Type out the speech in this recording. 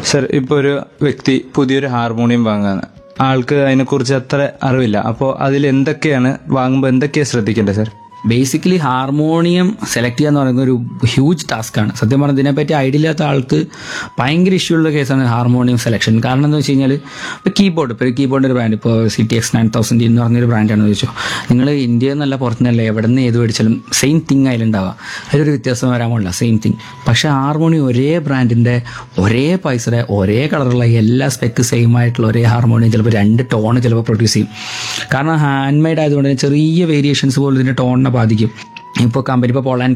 sir ഇപ്പോൾ ഒരു വ്യക്തി പുതിയൊരു ഹാർമോണിയം വാങ്ങാണ് ആൾക്ക് അതിനെക്കുറിച്ച് അത്ര അറിവില്ല അപ്പോൾ അതിൽ എന്തൊക്കെയാണ് വാങ്ങുമ്പോൾ എന്തൊക്കെയാണ് ശ്രദ്ധിക്കേണ്ടത് സർ ബേസിക്കലി ഹാർമോണിയം സെലക്ട് ചെയ്യുക എന്ന് പറയുന്നത് ഒരു ഹ്യൂജ് ടാസ്ക്കാണ് സത്യം പറഞ്ഞാൽ ഇതിനെപ്പറ്റി ഐഡിയ ഇല്ലാത്ത ആൾക്ക് ഭയങ്കര ഇഷ്യൂ ഉള്ള കേസാണ് ഹാർമോണിയം സെലക്ഷൻ കാരണം എന്താ വെച്ച് കഴിഞ്ഞാൽ ഇപ്പോൾ കീബോർഡ് ഇപ്പോൾ കീബോർഡിൻ്റെ ഒരു ബ്രാൻഡ് ഇപ്പോൾ C T X nine thousand എന്ന് പറഞ്ഞൊരു ബ്രാൻഡാണെന്ന് ചോദിച്ചു നിങ്ങൾ ഇന്ത്യയിൽ നിന്നല്ല പുറത്തുനിന്നല്ല എവിടെ നിന്ന് ഏത് മേടിച്ചാലും സെയിം തിങ് അതിലുണ്ടാവുക അതിലൊരു വ്യത്യാസം വരാൻ പാടില്ല സെയിം തിങ് പക്ഷേ ഹാർമോണിയം ഒരേ ബ്രാൻഡിൻ്റെ ഒരേ പൈസയുടെ ഒരേ കളറുള്ള എല്ലാ സ്പെക്ക് സെയിം ആയിട്ടുള്ള ഒരേ ഹാർമോണിയം ചിലപ്പോൾ രണ്ട് ടോൺ ചിലപ്പോൾ പ്രൊഡ്യൂസ് ചെയ്യും കാരണം ഹാൻഡ് മെയ്ഡ് ആയതുകൊണ്ട് തന്നെ ചെറിയ വേരിയേഷൻസ് പോലും ഇതിൻ്റെ ടോണിനെ ബാധിക്കും ഇപ്പോൾ കമ്പനി ഇപ്പോൾ പോളാൻ